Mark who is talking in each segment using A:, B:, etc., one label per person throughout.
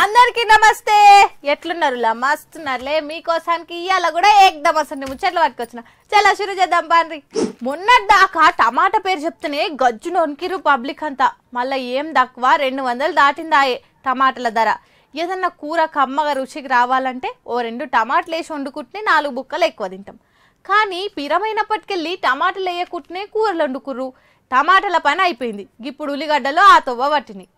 A: అందరికి నమస్తే ఎట్లున్నారు మస్తున్నారులే మీకోసానికి ఇవాళ కూడా ఏకదమ్ అసలు ముచ్చట్లు పట్టుకొచ్చిన చాలా షురు చేద్దాం పాండ్రి మొన్నటి దాకా టమాటా పేరు చెప్తేనే గజ్జు నొనికిరు పబ్లిక్ అంతా మళ్ళీ ఏం తక్కువ రెండు వందలు దాటిందాయే టమాటాల ధర ఏదన్నా కూర కమ్మగా రుచికి రావాలంటే ఓ రెండు టమాటాలు వేసి వండుకుంటే నాలుగు బుక్కలు ఎక్కువ తింటాం కానీ పిరమైనప్పటికెళ్ళి టమాటాలు వేయకుంటేనే కూరలు వండుకుర్రు టమాటాల పని అయిపోయింది ఇప్పుడు ఉల్లిగడ్డలో ఆ తొవ్వ పట్టినాయి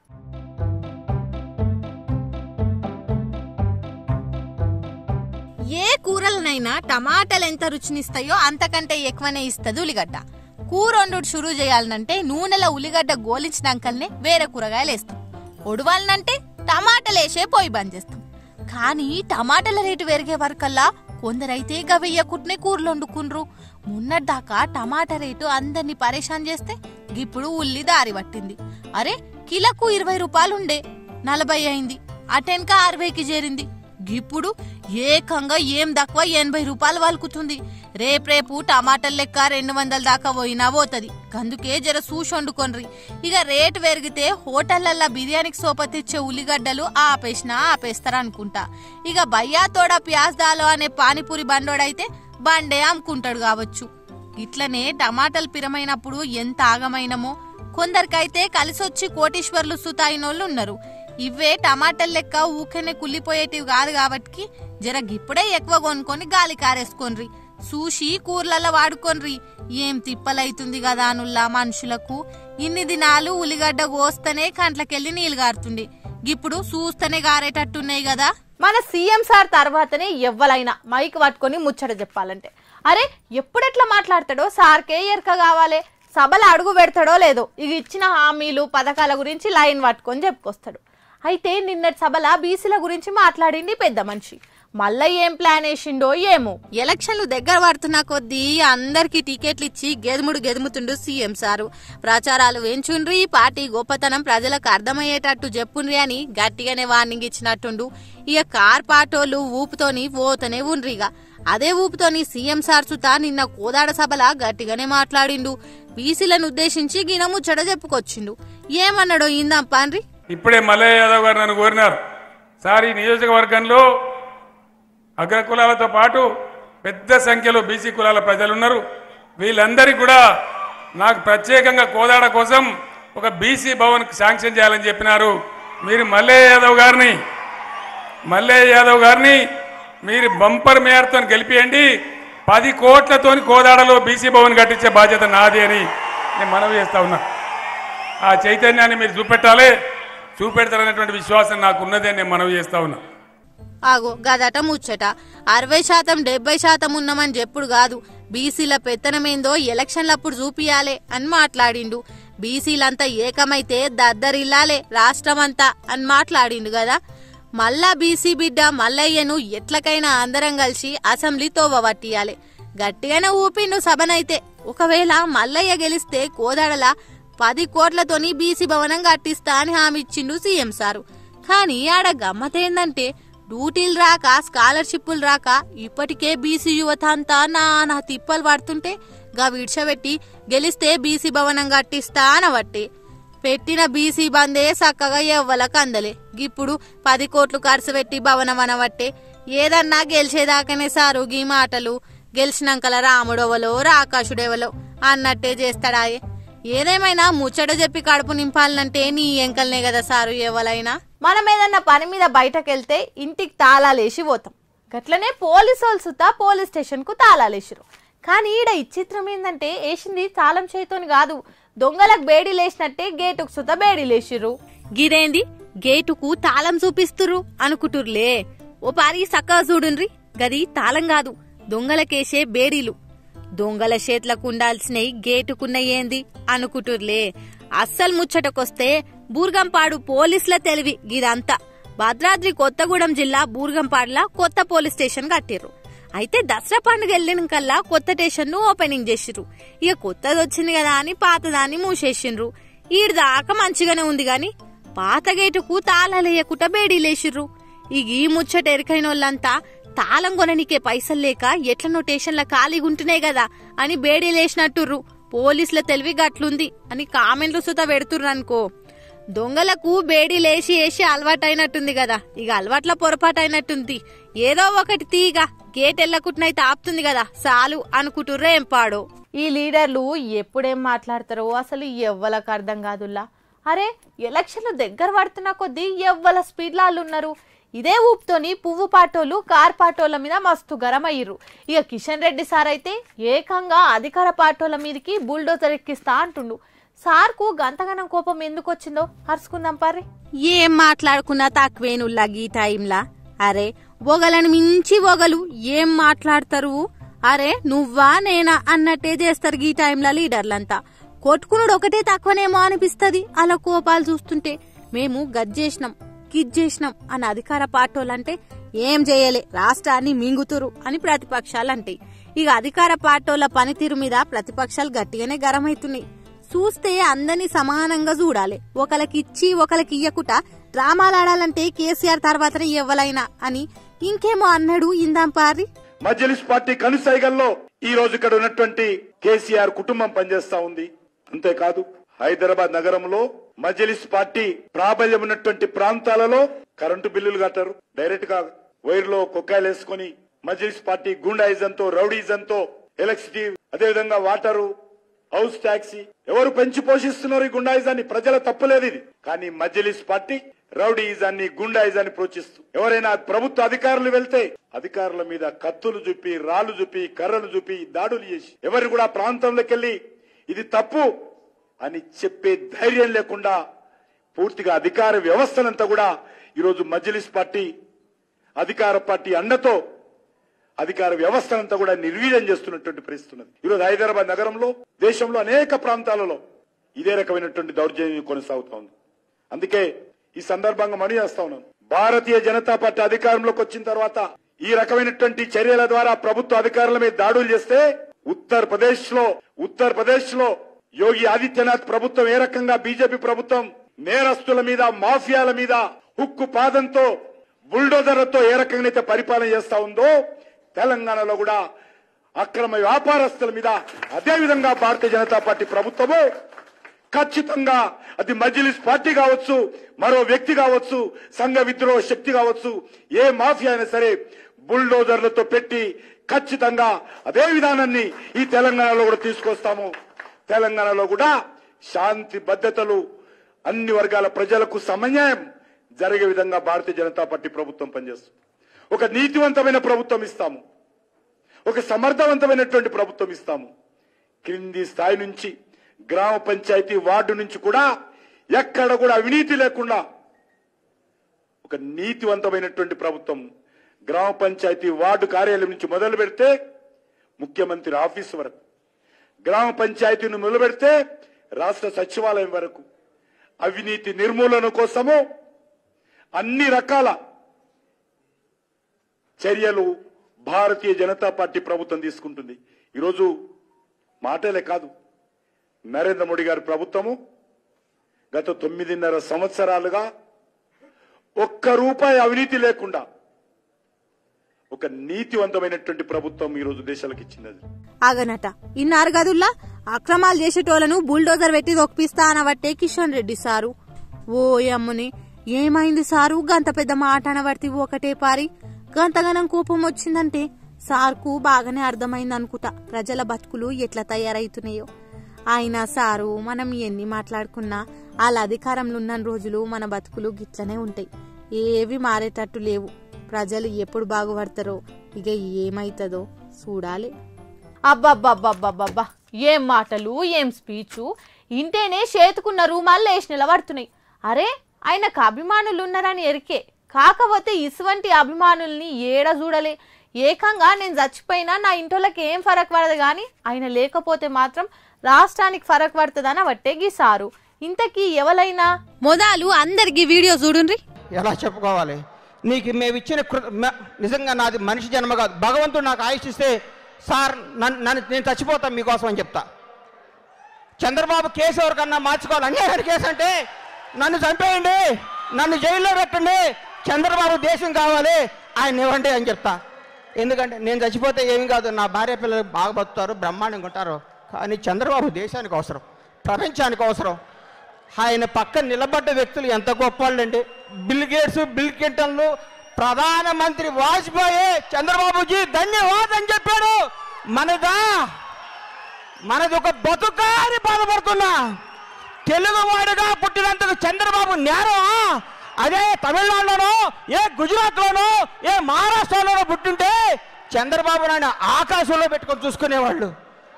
A: ఏ కూరలనైనా టమాటాలు ఎంత రుచినిస్తాయో అంతకంటే ఎక్కువనే ఇస్తుంది ఉల్లిగడ్డ కూర వండు షురూ చేయాలనంటే నూనెలో ఉల్లిగడ్డ గోలించినాకల్నే వేరే కూరగాయలు వేస్తాం ఒడవాలనంటే టమాటాలు వేసే పోయి బంద్ చేస్తాం కానీ టమాటాల రేటు పెరిగే వరకల్లా కొందరైతే గవెయ్యకుట్నే కూరలు వండుకుండ్రు మొన్నటిదాకా టమాటా రేటు అందరినీ పరేషాన్ చేస్తే ఇప్పుడు ఉల్లి దారి పట్టింది అరే కిలకు ఇరవై రూపాయలుండే నలభై అయింది అటెన్క అరవైకి చేరింది ఇప్పుడు ఏకంగా ఏం తక్కువ ఎనభై రూపాయలు వలుకుతుంది రేపు టమాటాల లెక్క రెండు వందల దాకా పోయినా పోతుంది అందుకే జర సూసి వండుకొనరి ఇక రేటు పెరిగితే హోటళ్లల్లో బిర్యానీకి సోప తెచ్చే ఉల్లిగడ్డలు ఆపేసినా ఆపేస్తారనుకుంటా ఇక బయ్యా తోడ ప్యాజ్ దాలో అనే పానీపూరి బండోడైతే బండే అమ్ముకుంటాడు కావచ్చు ఇట్లనే టమాటాలు పిరమైనప్పుడు ఎంత ఆగమైనమో కొందరికైతే కలిసొచ్చి కోటీశ్వర్లు సుతాయినోళ్ళు ఉన్నారు ఇవే టమాటాలు లెక్క ఊకనే కుళ్ళిపోయేటివి కాదు కాబట్టి జర గిప్పుడే ఎక్కువ కొనుక్కొని గాలి కారేసుకోన్రి సూషి కూరలలో వాడుకోన్రి ఏం తిప్పలైతుంది కదా అనుల్లా మనుషులకు ఇన్ని దినాలు ఉల్లిగడ్డ కోస్తేనే కంట్లకెళ్ళి నీళ్ళు గారుతుండే ఇప్పుడు చూస్తేనే గారేటట్టున్నాయి కదా మన సీఎం సార్ తర్వాతనే ఎవ్వలైనా మైక్ పట్టుకొని ముచ్చట చెప్పాలంటే అరే ఎప్పుడెట్లా మాట్లాడతాడో సార్కే ఎరక కావాలి సభలు అడుగు పెడతాడో లేదో ఇక ఇచ్చిన హామీలు పథకాల గురించి లైన్ పట్టుకొని చెప్పుకొస్తాడు అయితే నిన్నటి సభల బీసీల గురించి మాట్లాడింది పెద్ద మనిషి మళ్ళా ఏం ప్లాన్ వేసిండో ఏమో ఎలక్షన్లు దగ్గర పడుతున్న కొద్దీ అందరికి టికెట్లు ఇచ్చి గెదుముడు గెదుముతుండు సీఎం సారు ప్రచారాలు వేంచుండ్రి పార్టీ గొప్పతనం ప్రజలకు అర్థమయ్యేటట్టు చెప్పుండ్రి అని గట్టిగానే వార్నింగ్ ఇచ్చినట్టుండు ఇక కార్ పాటోళ్ళు ఊపుతోని పోతనే ఉండ్రిగా అదే ఊపుతోని సీఎం సార్ సుతా నిన్న కోదాడ సభల గట్టిగానే మాట్లాడిండు బీసీలను ఉద్దేశించి గిన ముచ్చట చెప్పుకొచ్చిండు ఏమన్నాడో ఇందాం పాన్రి
B: ఇప్పుడే మల్లయ్య యాదవ్ గారు నన్ను కోరినారు సార్ ఈ నియోజకవర్గంలో అగ్ర కులాలతో పాటు పెద్ద సంఖ్యలో బీసీ కులాల ప్రజలు ఉన్నారు వీళ్ళందరికీ కూడా నాకు ప్రత్యేకంగా కోదాడ కోసం ఒక బీసీ భవన్ శాంక్షన్ చేయాలని చెప్పినారు మీరు మల్లయ్య యాదవ్ గారిని మల్లయ్య యాదవ్ గారిని మీరు బంపర్ మేయర్తో గెలిపియండి పది కోట్లతోని కోదాడలో బీసీ భవన్ కట్టించే బాధ్యత నాది అని నేను మనవి చేస్తా ఉన్నా ఆ చైతన్యాన్ని మీరు చూపెట్టాలి చూపెడతారనేటువంటి విశ్వాసం నాకు ఉన్నదే నేను మనవి చేస్తా ఉన్నా
A: ఆగో గదట ముచ్చట అరవై శాతం డెబ్బై శాతం ఉన్నామని చెప్పుడు కాదు బీసీల పెత్తనమేందో ఎలక్షన్లప్పుడు చూపియాలే అని మాట్లాడిండు బీసీలంతా ఏకమైతే దద్దరిల్లాలే రాష్ట్రమంతా అని మాట్లాడిండు కదా మళ్ళా బీసీ బిడ్డ మల్లయ్యను ఎట్లకైనా అందరం కలిసి అసెంబ్లీ తోవబట్టియాలి గట్టిగానే ఊపిండు సభనైతే ఒకవేళ మల్లయ్య గెలిస్తే కోదాడల పది కోట్లతోని బీసీ భవనం కట్టిస్తా అని హామీ ఇచ్చిండు సీఎం సారు కానీ ఆడ గమ్మతేందంటే డ్యూటీలు రాక స్కాలర్షిప్లు రాక ఇప్పటికే బీసీ యువత అంతా నానా తిప్పలు పడుతుంటే గా విడిచబెట్టి గెలిస్తే బీసీ భవనం కట్టిస్తా అనబట్టి పెట్టిన బీసీ బందే చక్కగా ఎవ్వలకు అందలే ఇప్పుడు పది కోట్లు ఖర్చు పెట్టి భవనం అనబట్టే ఏదన్నా గెలిచేదాకానే సారు గీ మాటలు గెలిచినాకల రాముడెవలో రాకాశుడెవలో అన్నట్టే చేస్తాడాయే ఏదేమైనా ముచ్చట చెప్పి కడుపు నింపాలంటే నీ ఎంకల్నే కదా సారు ఎవలైనా మనం ఏదన్నా పని మీద బయటకెళ్తే ఇంటికి తాళాలేసి పోతాం గట్లనే పోలీసు వాళ్ళు సుతా పోలీస్ స్టేషన్ కు తాళాలేసిరు కానీ ఈడ ఇచ్చిత్రం ఏంటంటే వేసింది తాళం చేతోని కాదు దొంగలకు బేడీలేసినట్టే గేటుకు సుత బేడీలేసిర్రు గిదేంది గేటుకు తాళం చూపిస్తురు అనుకుంటుర్లే ఓ పారి సక్కగా చూడుండ్రి గది తాళం కాదు దొంగలకేసే బేడీలు దొంగల చేతులకు ఉండాల్సినవి గేటుకున్న ఏంది అనుకుంటుర్లే అస్సలు ముచ్చటకొస్తే బూర్గంపాడు పోలీసుల తెలివి గిదంతా భద్రాద్రి కొత్తగూడెం జిల్లా బూర్గంపాడులా కొత్త పోలీస్ స్టేషన్ కట్టిర్రు అయితే దసరా పండుగ వెళ్ళిన కల్లా కొత్త స్టేషన్ ను ఓపెనింగ్ చేసిర్రు ఇక కొత్తది వచ్చింది కదా అని పాతదాన్ని మూసేసిండ్రు ఈడు దాకా మంచిగానే ఉంది గాని పాత గేటుకు తాళాలేయకుండా బేడీలేసిర్రు ఇక ఈ ముచ్చట ఎరికైన వాళ్ళంతా తాళం కొననికే పైసలు లేక ఎట్లనో స్టేషన్ల ఖాళీగా ఉంటున్నాయి కదా అని బేడీలేసినట్టుర్రు పోలీసుల తెలివి గట్లుంది అని కామెంట్లు సుత పెడుతుర్రు అనుకో దొంగలకు బేడి లేచి వేసి అలవాటైనట్టుంది కదా ఇక అలవాట్ల పొరపాటు అయినట్టుంది ఏదో ఒకటి తీగ గేట్ ఎల్లకుట్నైతే ఆపుతుంది కదా చాలు అనుకుంటుర్రే ఏం పాడో ఈ లీడర్లు ఎప్పుడేం మాట్లాడతారో అసలు ఎవ్వలకు అర్థం కాదుల్లా అరే ఎలక్షన్లు దగ్గర పడుతున్న కొద్దీ ఎవ్వల స్పీడ్ వాళ్ళు ఉన్నారు ఇదే ఊపుతోని పువ్వు పాటోలు కార్ పాటోల మీద మస్తు గరం అయ్యిర్రు ఇక కిషన్ రెడ్డి సార్ అయితే ఏకంగా అధికార పాటోల మీదకి బుల్డోజర్ ఎక్కిస్తా అంటుండు సార్కు గంతగనం కోపం ఎందుకు వచ్చిందో అరుచుకుందాం పారి ఏం మాట్లాడుకున్నా తక్కువేనుల్లా ఈ టైంలా అరే ఒగలను మించి ఒగలు ఏం మాట్లాడతారు అరే నువ్వా నేనా అన్నట్టే చేస్తారు ఈ టైంలో లీడర్లంతా కొట్టుకునుడు ఒకటే తక్కువనేమో అనిపిస్తది అలా కోపాలు చూస్తుంటే మేము గజ్జేసినాం కిజ్జేసినాం అని అధికార పార్టోలంటే ఏం చేయలే రాష్ట్రాన్ని మింగుతురు అని ప్రతిపక్షాలు అంటాయి ఇక అధికార పార్టోల పనితీరు మీద ప్రతిపక్షాలు గట్టిగానే గరమైతున్నాయి చూస్తే అందరినీ సమానంగా చూడాలి ఒకలకిచ్చి ఒకలకి ఇయ్యకుట డ్రామాలు ఆడాలంటే కేసీఆర్ తర్వాతనే ఇవ్వలైనా అని ఇంకేమో అన్నాడు ఇందాం పారి
C: మజ్లిస్ పార్టీ కనుసైగల్లో ఈ రోజు ఇక్కడ ఉన్నటువంటి కేసీఆర్ కుటుంబం పనిచేస్తా ఉంది అంతేకాదు హైదరాబాద్ నగరంలో మజ్లిస్ పార్టీ ప్రాబల్యం ఉన్నటువంటి ప్రాంతాలలో కరెంటు బిల్లులు కట్టారు డైరెక్ట్ గా వైర్ లో కొక్కాయలు వేసుకొని మజ్లిస్ పార్టీ గుండాయిజంతో రౌడీజంతో ఎలక్ట్రిసిటీ అదేవిధంగా వాటరు హౌస్ ట్యాక్సీ ఎవరు పెంచి పోషిస్తున్నారు ఈ గుండాయిజాన్ని ప్రజల తప్పులేదు ఇది కానీ మజ్లిస్ పార్టీ రౌడీయిజాన్ని గుండాయిజాన్ని ప్రోత్సహిస్తూ ఎవరైనా ప్రభుత్వ అధికారులు వెళ్తే అధికారుల మీద కత్తులు చూపి రాళ్లు చూపి కర్రలు చూపి దాడులు చేసి ఎవరు కూడా ప్రాంతంలోకి వెళ్లి ఇది తప్పు అని చెప్పే ధైర్యం లేకుండా పూర్తిగా అధికార వ్యవస్థనంతా కూడా ఈరోజు మజ్లిస్ పార్టీ అధికార పార్టీ అండతో అధికార వ్యవస్థనంతా కూడా నిర్వీర్యం చేస్తున్నటువంటి పరిస్థితి ఉన్నది ఈరోజు హైదరాబాద్ నగరంలో దేశంలో అనేక ప్రాంతాలలో ఇదే రకమైనటువంటి దౌర్జన్యం కొనసాగుతా ఉంది అందుకే ఈ సందర్భంగా మనీ చేస్తా ఉన్నాను భారతీయ జనతా పార్టీ అధికారంలోకి వచ్చిన తర్వాత ఈ రకమైనటువంటి చర్యల ద్వారా ప్రభుత్వ అధికారుల మీద దాడులు చేస్తే ఉత్తర్ ప్రదేశ్ లో ఉత్తర్ ప్రదేశ్ లో యోగి ఆదిత్యనాథ్ ప్రభుత్వం ఏ రకంగా బీజేపీ ప్రభుత్వం నేరస్తుల మీద మాఫియాల మీద హుక్కు పాదంతో బుల్డోజర్లతో ఏ రకంగా అయితే పరిపాలన చేస్తా ఉందో తెలంగాణలో కూడా అక్రమ వ్యాపారస్తుల మీద అదే విధంగా భారతీయ జనతా పార్టీ ప్రభుత్వము ఖచ్చితంగా అది మజ్లిస్ పార్టీ కావచ్చు మరో వ్యక్తి కావచ్చు సంఘ విద్రోహ శక్తి కావచ్చు ఏ మాఫియా అయినా సరే బుల్డోజర్లతో పెట్టి ఖచ్చితంగా అదే విధానాన్ని ఈ తెలంగాణలో కూడా తీసుకొస్తాము తెలంగాణలో కూడా శాంతి భద్రతలు అన్ని వర్గాల ప్రజలకు సమన్యాయం జరిగే విధంగా భారతీయ జనతా పార్టీ ప్రభుత్వం పనిచేస్తుంది ఒక నీతివంతమైన ప్రభుత్వం ఇస్తాము ఒక సమర్థవంతమైనటువంటి ప్రభుత్వం ఇస్తాము క్రింది స్థాయి నుంచి గ్రామ పంచాయతీ వార్డు నుంచి కూడా ఎక్కడ కూడా అవినీతి లేకుండా ఒక నీతివంతమైనటువంటి ప్రభుత్వం గ్రామ పంచాయతీ వార్డు కార్యాలయం నుంచి మొదలు పెడితే ముఖ్యమంత్రి ఆఫీస్ వరకు గ్రామ పంచాయతీని మొదలు పెడితే రాష్ట్ర సచివాలయం వరకు అవినీతి నిర్మూలన కోసము అన్ని రకాల చర్యలు భారతీయ జనతా పార్టీ ప్రభుత్వం తీసుకుంటుంది ఈరోజు మాటలే కాదు నరేంద్ర మోడీ గారి ప్రభుత్వము గత తొమ్మిదిన్నర సంవత్సరాలుగా ఒక్క రూపాయి అవినీతి లేకుండా ఒక నీతివంతమైనటువంటి ప్రభుత్వం ఈ రోజు దేశాలకు ఇచ్చింది అది
A: ఆగనట ఇన్నారు గదుల్లా అక్రమాలు చేసేటోళ్లను బుల్డోజర్ పెట్టి దొక్కిస్తా అనబట్టే కిషన్ రెడ్డి సారు ఓ అమ్ముని ఏమైంది సారు గంత పెద్ద మాట అనబడితే ఒకటే పారి గంతగనం కోపం వచ్చిందంటే సార్కు బాగానే అర్థమైంది అనుకుంటా ప్రజల బతుకులు ఎట్లా తయారైతున్నాయో అయినా సారు మనం ఎన్ని మాట్లాడుకున్నా వాళ్ళ అధికారంలో ఉన్న రోజులు మన బతుకులు గిట్లనే ఉంటాయి ఏవి మారేటట్టు లేవు ప్రజలు ఎప్పుడు బాగుపడతారో ఇక ఏమైతుందో చూడాలి
D: అబ్బబ్బబ్బబ్బబ్బబ్బా ఏం మాటలు ఏం స్పీచు ఇంటేనే చేతుకున్న రూమాలు లేచి నిలబడుతున్నాయి అరే ఆయనకు అభిమానులు ఉన్నారని ఎరికే కాకపోతే ఇసువంటి అభిమానుల్ని ఏడ చూడలే ఏకంగా నేను చచ్చిపోయినా నా ఇంటోళ్ళకి ఏం ఫరక్ పడదు కానీ ఆయన లేకపోతే మాత్రం రాష్ట్రానికి ఫరక్ పడుతుందని వట్టే గీసారు ఇంతకీ ఎవరైనా
A: మొదలు అందరికి వీడియో చూడుండ్రి
E: ఎలా చెప్పుకోవాలి నీకు మేము ఇచ్చిన కృ- మ- నిజంగా నాది మనిషి జన్మ కాదు భగవంతుడు నాకు ఆయుష్ ఇస్తే సార్ నన్ను నన్ను నేను చచ్చిపోతాను మీకోసం అని చెప్తా చంద్రబాబు కేసు ఎవరికన్నా మార్చుకోవాలి అన్యాయం కేసు అంటే నన్ను చంపేయండి నన్ను జైల్లో పెట్టండి చంద్రబాబు దేశం కావాలి ఆయన ఇవ్వండి అని చెప్తా ఎందుకంటే నేను చచ్చిపోతే ఏమి కాదు నా భార్య పిల్లలు బాగా బతుకుతారు బ్రహ్మాండంగా ఉంటారు కానీ చంద్రబాబు దేశానికి అవసరం ప్రపంచానికి అవసరం ఆయన పక్కన నిలబడ్డ వ్యక్తులు ఎంత గొప్పవాళ్ళండి బిల్ గేట్స్ బిల్ క్లింటన్లు ప్రధానమంత్రి వాజ్పేయి చంద్రబాబుజీ ధన్యవాదం అని చెప్పాడు మనదా మనది ఒక బతుకా అని బాధపడుతున్నా తెలుగువాడుగా పుట్టినందుకు చంద్రబాబు నేరం అదే తమిళనాడులోనో ఏ గుజరాత్లోనో ఏ మహారాష్ట్రలోనో పుట్టింటే చంద్రబాబు నాయుడు ఆకాశంలో పెట్టుకొని చూసుకునేవాళ్ళు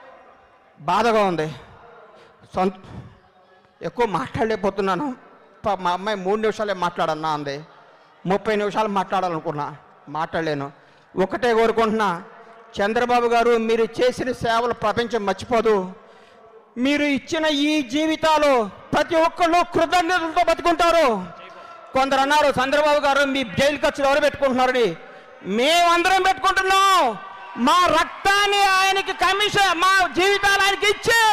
E: బాధగా ఉంది సొంత ఎక్కువ మాట్లాడలేకపోతున్నాను పా- మా అమ్మాయి మూడు నిమిషాలే మాట్లాడన్నా అంది ముప్పై నిమిషాలు మాట్లాడాలనుకున్నా మాట్లాడలేను ఒకటే కోరుకుంటున్నా చంద్రబాబు గారు మీరు చేసిన సేవలు ప్రపంచం మర్చిపోదు మీరు ఇచ్చిన ఈ జీవితాలు ప్రతి ఒక్కళ్ళు కృతజ్ఞతలతో బతుకుంటారు కొందరు అన్నారు చంద్రబాబు గారు మీ జైలు ఖర్చులు ఎవరు పెట్టుకుంటున్నారని మేమందరం పెట్టుకుంటున్నాం మా రక్తాన్ని ఆయనకి కమిషన్ మా జీవితాలు ఆయనకి ఇచ్చి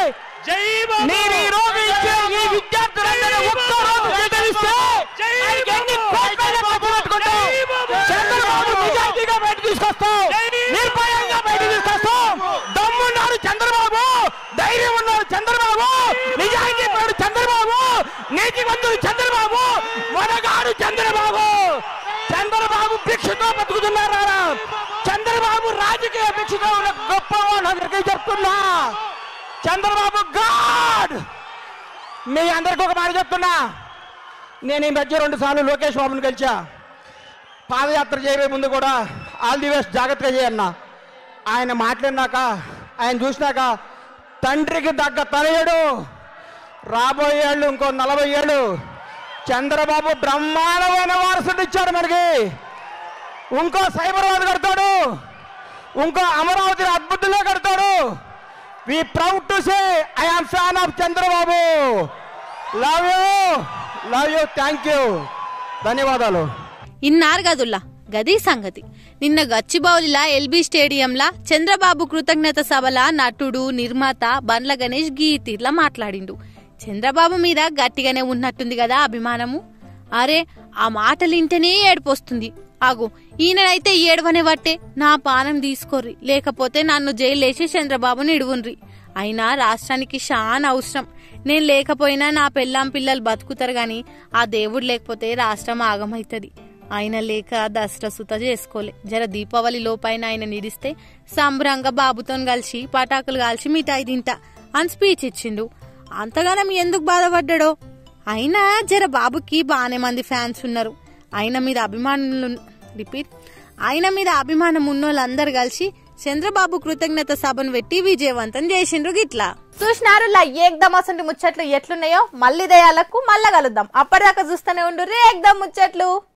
E: మీరు ఈ రోజు ఇచ్చే ఈ విద్యార్థులందరూ ఒక్క రోజు జీతమిస్తే ఆయనకి ఎన్ని కోట్లైనా ఖర్చు పెట్టుకుంటాం. చంద్రబాబు నిజాయితీగా బయట తీసుకొస్తాం నిర్భయంగా బయట తీసుకొస్తాం దమ్మున్నాడు చంద్రబాబు ధైర్యం ఉన్నాడు చంద్రబాబు నిజాయితీ పరుడు చంద్రబాబు నీతివంతుడు చంద్రబాబు మొదగాడు చంద్రబాబు చంద్రబాబు భిక్షతో బతుకుతున్నారా చంద్రబాబు రాజకీయ భిక్షతో ఉన్న గొప్ప వాళ్ళందరికీ చెప్తున్నా చంద్రబాబు గాడ్ మీ అందరికీ ఒక మాట చెప్తున్నా నేను ఈ మధ్య రెండు సార్లు లోకేష్ బాబుని కలిసా పాదయాత్ర చేయబోయే ముందు కూడా ఆల్ ది బెస్ట్ జాగ్రత్తగా చేయన్నా ఆయన మాట్లాడినాక ఆయన చూసినాక తండ్రికి దగ్గ తనయుడు రాబోయే ఏళ్ళు ఇంకో నలభై ఏళ్ళు చంద్రబాబు బ్రహ్మాండమైన వారసుడు ఇచ్చాడు మనకి ఇంకో సైబరాబాద్ కడతాడు ఇంకో అమరావతిని అద్భుతంగా కడతాడు we proud to say I am fan of Chandrababu love you love you thank you ధన్యవాదాలు
D: ఇన్నారు గదుల్లా గది సంగతి నిన్న గచ్చిబౌలిలా ఎల్బీ స్టేడియంలా చంద్రబాబు కృతజ్ఞత సభల నటుడు నిర్మాత బండ్ల గణేష్ గీతీర్లా మాట్లాడిండు చంద్రబాబు మీద గట్టిగానే ఉన్నట్టుంది కదా అభిమానము అరే ఆ మాటలింటేనే ఏడుపొస్తుంది ఆగు ఈయనైతే ఏడవనే బట్టే నా పానం తీసుకోర్రి లేకపోతే నన్ను జైలేసి చంద్రబాబుని ఇడువుండ్రి అయినా రాష్ట్రానికి చాలా అవసరం నేను లేకపోయినా నా పెళ్ళాం పిల్లలు బతుకుతారు గాని ఆ దేవుడు లేకపోతే రాష్ట్రం ఆగమైతది ఆయన లేక దసరా సుత చేసుకోలే జర దీపావళి లోపైన ఆయన నిడిస్తే సంబరంగా బాబుతో కలిసి పటాకులు కాల్చి మిఠాయి తింటా అని స్పీచ్ ఇచ్చిండు అంతగానం ఎందుకు బాధపడ్డాడో అయినా జర బాబుకి బాగానే మంది ఫ్యాన్స్ ఉన్నారు ఆయన మీద అభిమానులు రిపీట్ ఆయన మీద అభిమానం ఉన్నోళ్ళందరూ కలిసి చంద్రబాబు కృతజ్ఞత సభను పెట్టి విజయవంతం చేసిండ్రు గిట్లా చూసినారు ఏకదమ్ అసంటి ముచ్చట్లు ఎట్లున్నాయో మళ్ళీ దయాలకు మళ్ళా కలుద్దాం అప్పటిదాకా చూస్తూనే ఉండు రేగ్దమ్ ముచ్చట్లు